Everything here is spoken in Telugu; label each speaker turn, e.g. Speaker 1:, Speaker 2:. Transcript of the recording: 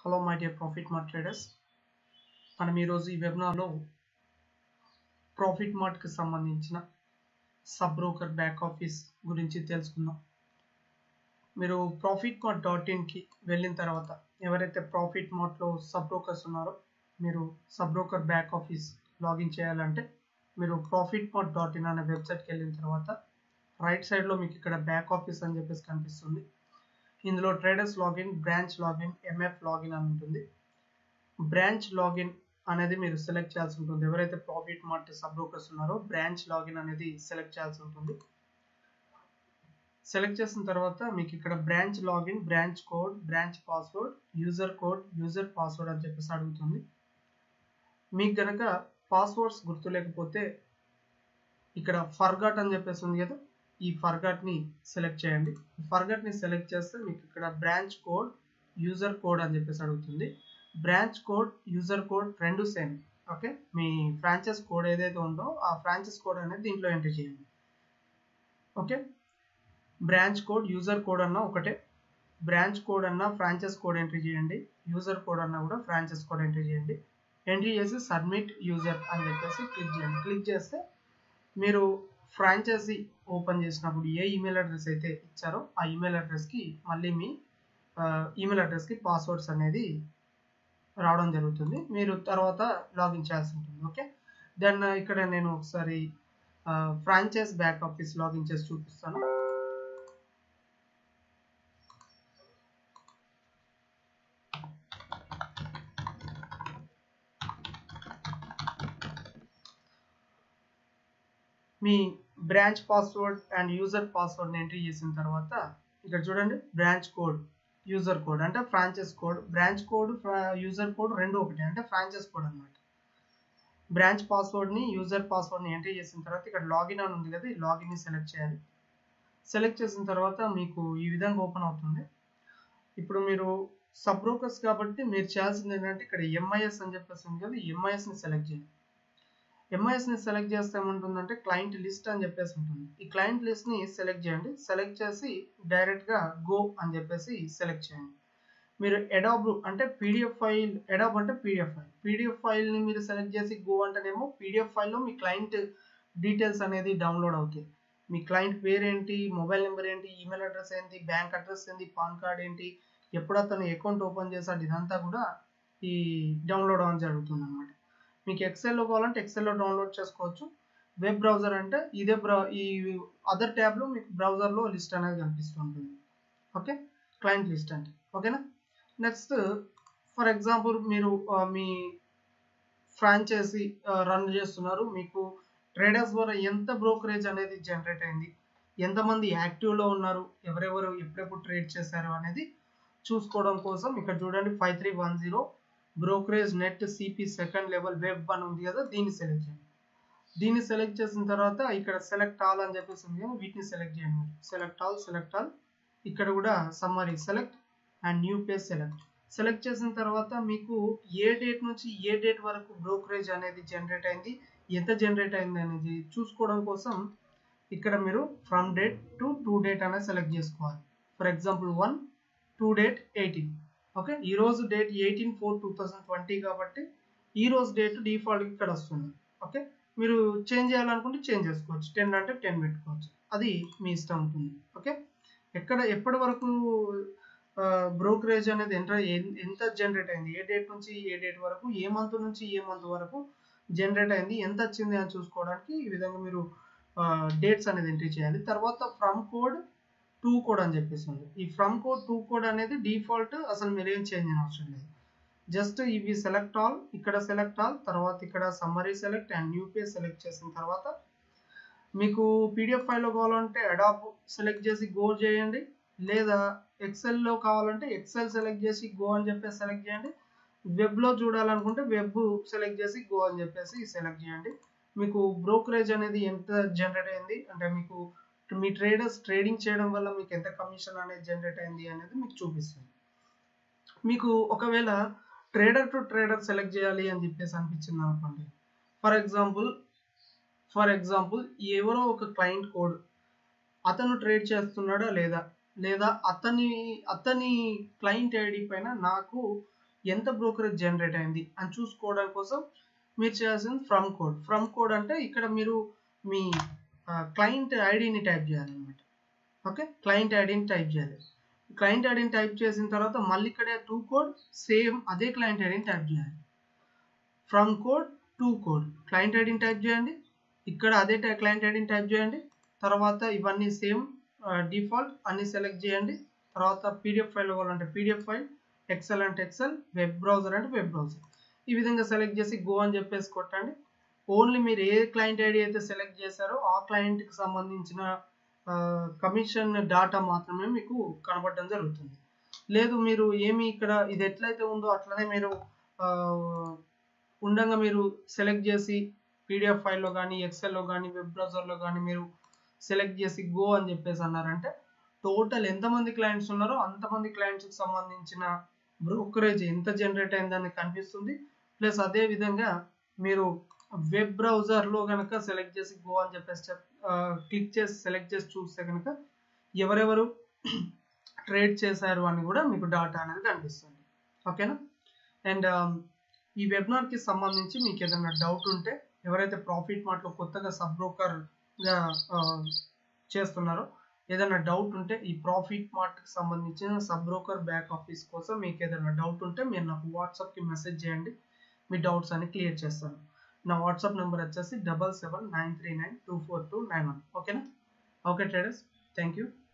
Speaker 1: hello my dear Profit Mart traders మనం ఈరోజు ఈ వెబినార్లో ప్రాఫిట్ మార్ట్కి సంబంధించిన సబ్ బ్రోకర్ బ్యాక్ ఆఫీస్ గురించి తెలుసుకుందాం మీరు ప్రాఫిట్ మార్ట్ డాట్ ఇన్కి వెళ్ళిన తర్వాత ఎవరైతే ప్రాఫిట్ మార్ట్లో సబ్ బ్రోకర్స్ ఉన్నారో మీరు sub broker back office login చేయాలంటే మీరు ప్రాఫిట్ మార్ట్ డాట్ ఇన్ అనే వెబ్సైట్కి వెళ్ళిన తర్వాత రైట్ సైడ్లో మీకు ఇక్కడ బ్యాక్ ఆఫీస్ అని చెప్పేసి కనిపిస్తుంది ఇందులో traders login branch login MF login అని ఉంటుంది బ్రాంచ్ లాగిన్ అనేది మీరు సెలెక్ట్ చేయాల్సి ఉంటుంది ఎవరైతే ప్రాఫిట్ మార్ట్ సబ్ బ్రోకర్స్ ఉన్నారో బ్రాంచ్ లాగిన్ అనేది సెలెక్ట్ చేయాల్సి ఉంటుంది సెలెక్ట్ చేసిన తర్వాత మీకు ఇక్కడ branch login branch code branch password user code user password అని చెప్పేసి అడుగుతుంది మీకు గనక పాస్వర్డ్స్ గుర్తు లేకపోతే ఇక్కడ ఫర్గాట్ అని చెప్పేసి ఉంది కదా ఈ ఫర్గాట్ ని సెలెక్ట్ చేయండి ఫర్గాట్ ని సెలెక్ట్ చేస్తే మీకు ఇక్కడ బ్రాంచ్ కోడ్ యూజర్ కోడ్ అని చెప్పేసి అడుగుతుంది బ్రాంచ్ కోడ్ యూజర్ కోడ్ రెండు సేమ్ ఓకే మీ ఫ్రాంచైజ్ కోడ్ ఏదైతే ఉందో ఆ ఫ్రాంచైజ్ కోడ్ అనేది దీంట్లో ఎంట్రీ చేయండి okay branch code user code అన్న ఒకటే బ్రాంచ్ కోడ్ అన్న ఫ్రాంచైజ్ కోడ్ ఎంట్రీ చేయండి యూజర్ కోడ్ అన్న కూడా ఫ్రాంచైజ్ కోడ్ ఎంట్రీ చేయండి ఎంట్రీ చేసి సబ్మిట్ యూజర్ అని చెప్పేసి క్లిక్ చేయండి క్లిక్ చేస్తే మీరు ఫ్రాంచైజీ ఓపెన్ చేసినప్పుడు ఏ ఈమెయిల్ అడ్రస్ అయితే ఇచ్చారో ఆ ఈమెయిల్ అడ్రస్కి మళ్ళీ మీ ఈమెయిల్ అడ్రస్కి పాస్వర్డ్స్ అనేది రావడం జరుగుతుంది మీరు తర్వాత లాగిన్ చేయాల్సి ఉంటుంది ఓకే దెన్ ఇక్కడ నేను ఒకసారి ఫ్రాంచైజ్ బ్యాక్ ఆఫీస్ లాగిన్ చేసి చూపిస్తాను మీ బ్రాంచ్ పాస్వర్డ్ అండ్ యూజర్ పాస్వర్డ్ని ఎంట్రీ చేసిన తర్వాత ఇక్కడ చూడండి బ్రాంచ్ కోడ్ యూజర్ కోడ్ అంటే franchise code branch code user code రెండు ఒకటి అంటే ఫ్రాంచైజ్ కోడ్ అనమాట బ్రాంచ్ పాస్వర్డ్ని యూజర్ పాస్వర్డ్ని ఎంట్రీ చేసిన తర్వాత ఇక్కడ లాగిన్ అని ఉంది కదా ఈ లాగిన్ని సెలెక్ట్ చేయాలి సెలెక్ట్ చేసిన తర్వాత మీకు ఈ విధంగా ఓపెన్ అవుతుంది ఇప్పుడు మీరు సబ్ బ్రోకర్స్ కాబట్టి మీరు చేయాల్సింది ఏంటంటే ఇక్కడ ఎంఐఎస్ అని చెప్పేసి ఉంది కదా ఎంఐఎస్ని సెలెక్ట్ చేయండి ఎంఐఎస్ని సెలెక్ట్ చేస్తే ఏముంటుందంటే క్లయింట్ లిస్ట్ అని చెప్పేసి ఉంటుంది ఈ క్లయింట్ లిస్ట్ని సెలెక్ట్ చేయండి సెలెక్ట్ చేసి డైరెక్ట్గా గో అని చెప్పేసి సెలెక్ట్ చేయండి మీరు ఎడాబ్ అంటే పీడిఎఫ్ ఫైల్ ఎడాబ్ అంటే పీడిఎఫ్ ఫైల్ పీడిఎఫ్ ఫైల్ని మీరు సెలెక్ట్ చేసి గో అంటేనేమో పీడిఎఫ్ ఫైల్లో మీ క్లయింట్ డీటెయిల్స్ అనేది డౌన్లోడ్ అవుతాయి మీ క్లయింట్ పేరు ఏంటి మొబైల్ నెంబర్ ఏంటి ఈమెయిల్ అడ్రస్ ఏంటి బ్యాంక్ అడ్రస్ ఏంటి పాన్ కార్డ్ ఏంటి ఎప్పుడు అతను అకౌంట్ ఓపెన్ చేశాడు ఇదంతా కూడా ఈ డౌన్లోడ్ అవ్వడం జరుగుతుంది అనమాట మీకు ఎక్సెల్లో కావాలంటే ఎక్సెల్లో డౌన్లోడ్ చేసుకోవచ్చు వెబ్ బ్రౌజర్ అంటే ఇదే బ్రౌ ఈ అదర్ ట్యాబ్లో మీకు బ్రౌజర్లో లిస్ట్ అనేది కనిపిస్తుంటుంది ఓకే క్లయింట్ లిస్ట్ అంటే ఓకేనా నెక్స్ట్ ఫర్ ఎగ్జాంపుల్ మీరు మీ ఫ్రాంచైజీ రన్ చేస్తున్నారు మీకు ట్రేడర్స్ ద్వారా ఎంత బ్రోకరేజ్ అనేది జనరేట్ అయింది ఎంతమంది యాక్టివ్లో ఉన్నారు ఎవరెవరు ఎప్పుడెప్పుడు ట్రేడ్ చేశారు అనేది చూసుకోవడం కోసం ఇక్కడ చూడండి five three one zero brokerage net CP second level web అని ఉంది కదా దీన్ని సెలెక్ట్ చేయండి దీన్ని సెలెక్ట్ చేసిన తర్వాత ఇక్కడ సెలెక్ట్ ఆల్ అని చెప్పేసి ఉంది కదా వీటిని సెలెక్ట్ చేయండి సెలెక్ట్ ఆల్ సెలెక్ట్ ఆల్ ఇక్కడ కూడా summary select and new page select select చేసిన తర్వాత మీకు ఏ డేట్ నుంచి ఏ డేట్ వరకు బ్రోకరేజ్ అనేది జనరేట్ అయింది ఎంత జనరేట్ అయింది అనేది చూసుకోవడం కోసం ఇక్కడ మీరు from date to to date అనేది సెలెక్ట్ చేసుకోవాలి for example one two date eighteen okay ఈ రోజు date eighteen four two thousand twenty కాబట్టి ఈ రోజు డేట్ డిఫాల్ట్ ఇక్కడ వస్తుంది ఓకే మీరు చేంజ్ చేయాలనుకుంటే చేంజ్ చేసుకోవచ్చు టెన్ అంటే టెన్ పెట్టుకోవచ్చు అది మీ ఇష్టం ఉంటుంది ఓకే ఎక్కడ ఎప్పటి వరకు బ్రోకరేజ్ అనేది ఎంత ఎంత జనరేట్ అయింది ఏ డేట్ నుంచి ఏ డేట్ వరకు ఏ మంత్ నుంచి ఏ మంత్ వరకు జనరేట్ అయింది ఎంత వచ్చింది అని చూసుకోవడానికి ఈ విధంగా మీరు డేట్స్ అనేది ఎంట్రీ చేయాలి తర్వాత ఫ్రమ్ కోడ్ టూ కోడ్ అని చెప్పేసి ఉంది ఈ ఫ్రమ్ కోడ్ టూ కోడ్ అనేది డిఫాల్ట్ అసలు మీరు ఏం చేంజ్ అయిన అవసరం లేదు జస్ట్ ఇవి సెలెక్ట్ ఆల్ ఇక్కడ సెలెక్ట్ ఆల్ తర్వాత ఇక్కడ summary select and new page select చేసిన తర్వాత మీకు పీడిఎఫ్ ఫైల్లో కావాలంటే అడాప్ సెలెక్ట్ చేసి గో చేయండి లేదా ఎక్సెల్లో కావాలంటే ఎక్సెల్ సెలెక్ట్ చేసి గో అని చెప్పేసి సెలెక్ట్ చేయండి వెబ్లో చూడాలనుకుంటే వెబ్ సెలెక్ట్ చేసి గో అని చెప్పేసి సెలెక్ట్ చేయండి మీకు బ్రోకరేజ్ అనేది ఎంత జనరేట్ అయింది అంటే మీకు మీ ట్రేడర్స్ ట్రేడింగ్ చేయడం వల్ల మీకు ఎంత కమిషన్ అనేది జనరేట్ అయింది అనేది మీకు చూపిస్తుంది మీకు ఒకవేళ ట్రేడర్ టు ట్రేడర్ సెలెక్ట్ చేయాలి అని చెప్పేసి అనిపించింది అనుకోండి ఫర్ ఎగ్జాంపుల్ ఫర్ ఎగ్జాంపుల్ ఎవరో ఒక క్లయింట్ కోడ్ అతను ట్రేడ్ చేస్తున్నాడా లేదా లేదా అతని అతని క్లయింట్ ఐడి పైన నాకు ఎంత బ్రోకరేజ్ జనరేట్ అయింది అని చూసుకోవడం కోసం మీరు చేయాల్సింది ఫ్రమ్ కోడ్ ఫ్రమ్ కోడ్ అంటే ఇక్కడ మీరు మీ క్లయింట్ ఐడిని టైప్ చేయాలన్నమాట ఓకే క్లయింట్ ఐడిని టైప్ చేయాలి క్లయింట్ ఐడిని టైప్ చేసిన తర్వాత మళ్ళీ ఇక్కడ టూ కోడ్ సేమ్ అదే క్లయింట్ ఐడిని టైప్ చేయాలి from code to code client ఐడిని టైప్ చేయండి ఇక్కడ అదే క్లయింట్ ఐడిని టైప్ చేయండి తర్వాత ఇవన్నీ సేమ్ డిఫాల్ట్ అన్ని సెలెక్ట్ చేయండి తర్వాత పీడిఎఫ్ ఫైల్ కావాలంటే పీడిఎఫ్ ఫైల్ ఎక్సెల్ అంటే ఎక్సెల్ వెబ్ బ్రౌజర్ అంటే వెబ్ బ్రౌజర్ ఈ విధంగా సెలెక్ట్ చేసి గో అని చెప్పేసి కొట్టండి ఓన్లీ మీరు ఏ క్లయింట్ ఐడి అయితే సెలెక్ట్ చేశారో ఆ క్లయింట్కి సంబంధించిన కమిషన్ డాటా మాత్రమే మీకు కనబడడం జరుగుతుంది లేదు మీరు ఏమి ఇక్కడ ఇది ఎట్లయితే ఉందో అట్లనే మీరు ఉండగా మీరు సెలెక్ట్ చేసి పీడిఎఫ్ ఫైల్లో కానీ ఎక్సెల్లో కానీ వెబ్ బ్రౌజర్లో కానీ మీరు సెలెక్ట్ చేసి గో అని చెప్పేసి అన్నారంటే టోటల్ ఎంతమంది క్లయింట్స్ ఉన్నారో అంతమంది క్లయింట్స్కి సంబంధించిన బ్రోకరేజ్ ఎంత జనరేట్ అయిందని కనిపిస్తుంది ప్లస్ అదే విధంగా మీరు వెబ్ బ్రౌజర్లో కనుక సెలెక్ట్ చేసి గో అని చెప్పేసి క్లిక్ చేసి సెలెక్ట్ చేసి చూస్తే కనుక ఎవరెవరు ట్రేడ్ చేశారు అని కూడా మీకు డాటా అనేది కనిపిస్తుంది ఓకేనా అండ్ ఈ వెబినార్కి సంబంధించి మీకు ఏదైనా డౌట్ ఉంటే ఎవరైతే ప్రాఫిట్ మార్ట్లో కొత్తగా సబ్ బ్రోకర్గా చేస్తున్నారో ఏదైనా డౌట్ ఉంటే ఈ ప్రాఫిట్ మార్ట్కి సంబంధించిన సబ్ బ్రోకర్ బ్యాక్ ఆఫీస్ కోసం మీకు ఏదైనా డౌట్ ఉంటే మీరు నాకు వాట్సాప్కి మెసేజ్ చేయండి మీ డౌట్స్ అన్ని క్లియర్ చేస్తాను నా వాట్సాప్ నెంబర్ వచ్చేసి double seven nine three nine two four two nine one ఓకేనా ఓకే ట్రేడర్స్ థ్యాంక్ యూ